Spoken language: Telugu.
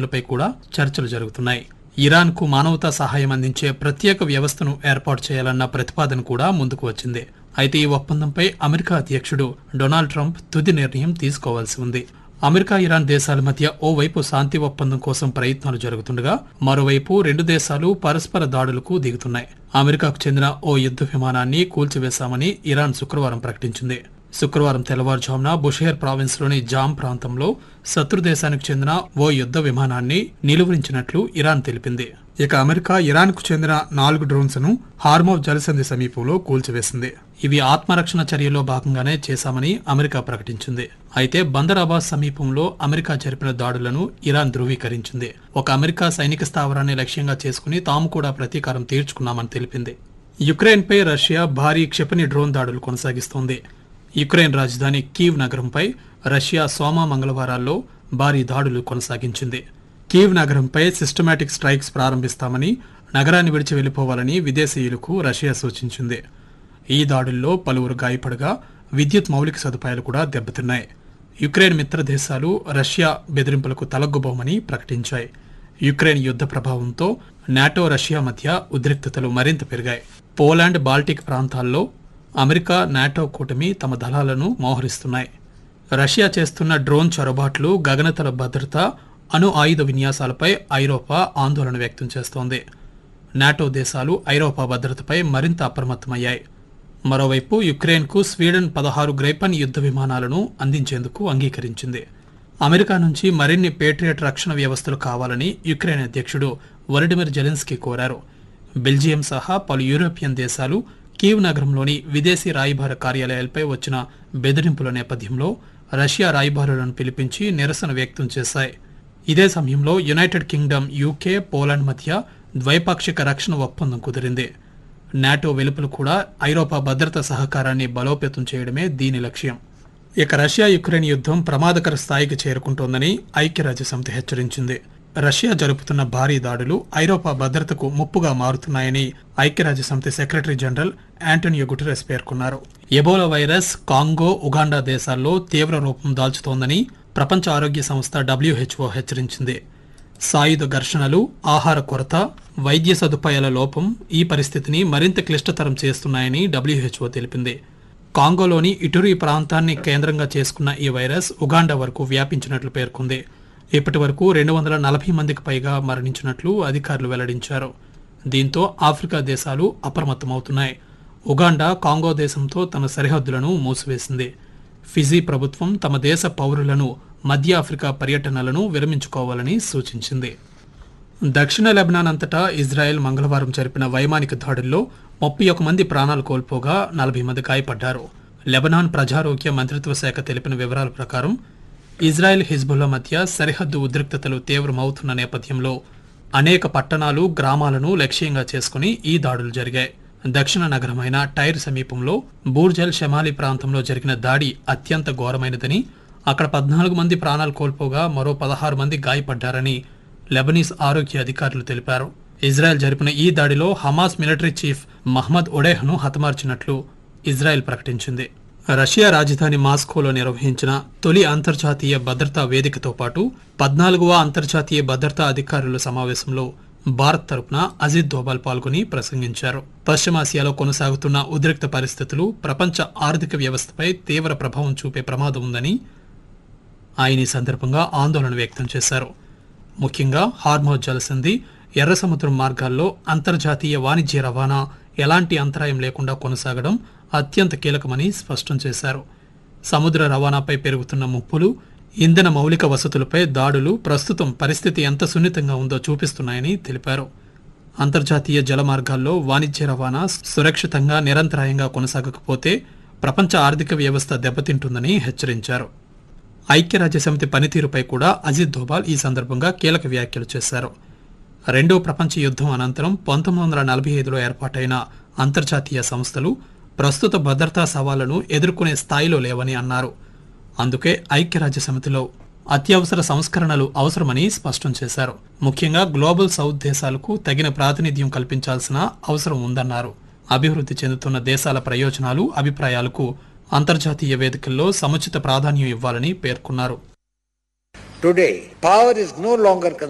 పరిస్థితులపై కూడా చర్చలు జరుగుతున్నాయి ఇరాన్ కు మానవతా సహాయం అందించే ప్రత్యేక వ్యవస్థను ఏర్పాటు చేయాలన్న ప్రతిపాదన కూడా ముందుకు వచ్చింది అయితే ఈ ఒప్పందంపై అమెరికా అధ్యక్షుడు డొనాల్డ్ ట్రంప్ తుది నిర్ణయం తీసుకోవాల్సి ఉంది అమెరికా ఇరాన్ దేశాల మధ్య ఓవైపు శాంతి ఒప్పందం కోసం ప్రయత్నాలు జరుగుతుండగా మరోవైపు రెండు దేశాలు పరస్పర దాడులకు దిగుతున్నాయి అమెరికాకు చెందిన ఓ యుద్ధ విమానాన్ని కూల్చివేశామని ఇరాన్ శుక్రవారం ప్రకటించింది శుక్రవారం తెల్లవారుజామున బుషేర్ ప్రావిన్స్ లోని జామ్ ప్రాంతంలో శత్రు దేశానికి చెందిన ఓ యుద్ధ విమానాన్ని నిలువరించినట్లు ఇరాన్ తెలిపింది ఇక అమెరికా ఇరాన్ కు చెందిన నాలుగు డ్రోన్స్ ను హార్మో జలసంధి సమీపంలో కూల్చివేసింది ఇవి ఆత్మరక్షణ చర్యలో భాగంగానే చేశామని అమెరికా ప్రకటించింది అయితే బందర్ అబాస్ సమీపంలో అమెరికా జరిపిన దాడులను ఇరాన్ ధృవీకరించింది ఒక అమెరికా సైనిక స్థావరాన్ని లక్ష్యంగా చేసుకుని తాము కూడా ప్రతీకారం తీర్చుకున్నామని తెలిపింది యుక్రెయిన్ పై రష్యా భారీ క్షిపణి డ్రోన్ దాడులు కొనసాగిస్తోంది యుక్రెయిన్ రాజధాని కీవ్ నగరంపై రష్యా సోమ మంగళవారాల్లో భారీ దాడులు కొనసాగించింది కీవ్ నగరంపై సిస్టమాటిక్ స్ట్రైక్స్ ప్రారంభిస్తామని నగరాన్ని విడిచి వెళ్లిపోవాలని విదేశీయులకు రష్యా సూచించింది ఈ దాడుల్లో పలువురు గాయపడగా విద్యుత్ మౌలిక సదుపాయాలు కూడా దెబ్బతిన్నాయి యుక్రెయిన్ మిత్ర దేశాలు రష్యా బెదిరింపులకు తలగ్గుబోమని ప్రకటించాయి యుక్రెయిన్ యుద్ధ ప్రభావంతో నాటో రష్యా మధ్య ఉద్రిక్తతలు మరింత పెరిగాయి పోలాండ్ బాల్టిక్ ప్రాంతాల్లో అమెరికా నాటో కూటమి తమ దళాలను మోహరిస్తున్నాయి రష్యా చేస్తున్న డ్రోన్ చొరబాట్లు గగనతల భద్రత అణు ఆయుధ విన్యాసాలపై ఐరోపా ఆందోళన వ్యక్తం చేస్తోంది నాటో దేశాలు ఐరోపా భద్రతపై మరింత అప్రమత్తమయ్యాయి మరోవైపు యుక్రెయిన్కు స్వీడన్ పదహారు గ్రైపన్ యుద్ధ విమానాలను అందించేందుకు అంగీకరించింది అమెరికా నుంచి మరిన్ని పేట్రియట్ రక్షణ వ్యవస్థలు కావాలని యుక్రెయిన్ అధ్యక్షుడు వలడిమిర్ జెలెన్స్కీ కోరారు బెల్జియం సహా పలు యూరోపియన్ దేశాలు కీవ్ నగరంలోని విదేశీ రాయబార కార్యాలయాలపై వచ్చిన బెదిరింపుల నేపథ్యంలో రష్యా రాయబారులను పిలిపించి నిరసన వ్యక్తం చేశాయి ఇదే సమయంలో యునైటెడ్ కింగ్డమ్ యూకే పోలాండ్ మధ్య ద్వైపాక్షిక రక్షణ ఒప్పందం కుదిరింది నాటో వెలుపల కూడా ఐరోపా భద్రతా సహకారాన్ని బలోపేతం చేయడమే దీని లక్ష్యం ఇక రష్యా యుక్రెయిన్ యుద్ధం ప్రమాదకర స్థాయికి చేరుకుంటోందని ఐక్యరాజ్యసమితి హెచ్చరించింది రష్యా జరుపుతున్న భారీ దాడులు ఐరోపా భద్రతకు ముప్పుగా మారుతున్నాయని ఐక్యరాజ్యసమితి సెక్రటరీ జనరల్ యాంటోనియో గుటెరస్ పేర్కొన్నారు ఎబోలా వైరస్ కాంగో ఉగాండా దేశాల్లో తీవ్ర రూపం దాల్చుతోందని ప్రపంచ ఆరోగ్య సంస్థ డబ్ల్యూహెచ్ఓ హెచ్చరించింది సాయుధ ఘర్షణలు ఆహార కొరత వైద్య సదుపాయాల లోపం ఈ పరిస్థితిని మరింత క్లిష్టతరం చేస్తున్నాయని డబ్ల్యూహెచ్ఓ తెలిపింది కాంగోలోని ఇటురీ ప్రాంతాన్ని కేంద్రంగా చేసుకున్న ఈ వైరస్ ఉగాండా వరకు వ్యాపించినట్లు పేర్కొంది ఇప్పటి వరకు రెండు వందల నలభై మందికి పైగా మరణించినట్లు అధికారులు వెల్లడించారు దీంతో ఆఫ్రికా దేశాలు అప్రమత్తమవుతున్నాయి ఉగాండా కాంగో దేశంతో తన సరిహద్దులను మూసివేసింది ఫిజీ ప్రభుత్వం తమ దేశ పౌరులను మధ్య ఆఫ్రికా పర్యటనలను విరమించుకోవాలని సూచించింది దక్షిణ లెబనాన్ అంతటా ఇజ్రాయెల్ మంగళవారం జరిపిన వైమానిక దాడుల్లో ముప్పై ఒక మంది ప్రాణాలు కోల్పోగా నలభై మంది గాయపడ్డారు లెబనాన్ ప్రజారోగ్య మంత్రిత్వ శాఖ తెలిపిన వివరాల ప్రకారం ఇజ్రాయెల్ హిజ్బుల్లా మధ్య సరిహద్దు ఉద్రిక్తతలు తీవ్రమవుతున్న నేపథ్యంలో అనేక పట్టణాలు గ్రామాలను లక్ష్యంగా చేసుకుని ఈ దాడులు జరిగాయి దక్షిణ నగరమైన టైర్ సమీపంలో బూర్జల్ షమాలి ప్రాంతంలో జరిగిన దాడి అత్యంత ఘోరమైనదని అక్కడ పద్నాలుగు మంది ప్రాణాలు కోల్పోగా మరో పదహారు మంది గాయపడ్డారని లెబనీస్ ఆరోగ్య అధికారులు తెలిపారు ఇజ్రాయెల్ జరిపిన ఈ దాడిలో హమాస్ మిలిటరీ చీఫ్ మహ్మద్ ఒడేహ్ను హతమార్చినట్లు ఇజ్రాయెల్ ప్రకటించింది రష్యా రాజధాని మాస్కోలో నిర్వహించిన తొలి అంతర్జాతీయ భద్రతా వేదికతో పాటు పద్నాలుగవ అంతర్జాతీయ భద్రతా అధికారుల సమావేశంలో భారత్ తరపున అజిత్ దోబాల్ పాల్గొని ప్రసంగించారు పశ్చిమాసియాలో కొనసాగుతున్న ఉద్రిక్త పరిస్థితులు ప్రపంచ ఆర్థిక వ్యవస్థపై తీవ్ర ప్రభావం చూపే ప్రమాదం ఉందని ఆయన ఈ సందర్భంగా ఆందోళన వ్యక్తం చేశారు ముఖ్యంగా హార్మోజ్ జలసంధి ఎర్ర సముద్రం మార్గాల్లో అంతర్జాతీయ వాణిజ్య రవాణా ఎలాంటి అంతరాయం లేకుండా కొనసాగడం అత్యంత కీలకమని స్పష్టం చేశారు సముద్ర రవాణాపై పెరుగుతున్న ముప్పులు ఇంధన మౌలిక వసతులపై దాడులు ప్రస్తుతం పరిస్థితి ఎంత సున్నితంగా ఉందో చూపిస్తున్నాయని తెలిపారు అంతర్జాతీయ జల మార్గాల్లో వాణిజ్య రవాణా సురక్షితంగా నిరంతరాయంగా కొనసాగకపోతే ప్రపంచ ఆర్థిక వ్యవస్థ దెబ్బతింటుందని హెచ్చరించారు ఐక్యరాజ్యసమితి పనితీరుపై కూడా అజిత్ దోబాల్ ఈ సందర్భంగా కీలక వ్యాఖ్యలు చేశారు రెండో ప్రపంచ యుద్ధం అనంతరం పంతొమ్మిది వందల నలభై ఐదులో ఏర్పాటైన అంతర్జాతీయ సంస్థలు ప్రస్తుత భద్రతా సవాళ్లను ఎదుర్కొనే స్థాయిలో లేవని అన్నారు అందుకే ఐక్యరాజ్య సమితిలో అత్యవసర సంస్కరణలు అవసరమని స్పష్టం చేశారు ముఖ్యంగా గ్లోబల్ సౌత్ దేశాలకు తగిన ప్రాతినిధ్యం కల్పించాల్సిన అవసరం ఉందన్నారు అభివృద్ధి చెందుతున్న దేశాల ప్రయోజనాలు అభిప్రాయాలకు అంతర్జాతీయ వేదికల్లో సముచిత ప్రాధాన్యం ఇవ్వాలని పేర్కొన్నారు Today, power is no longer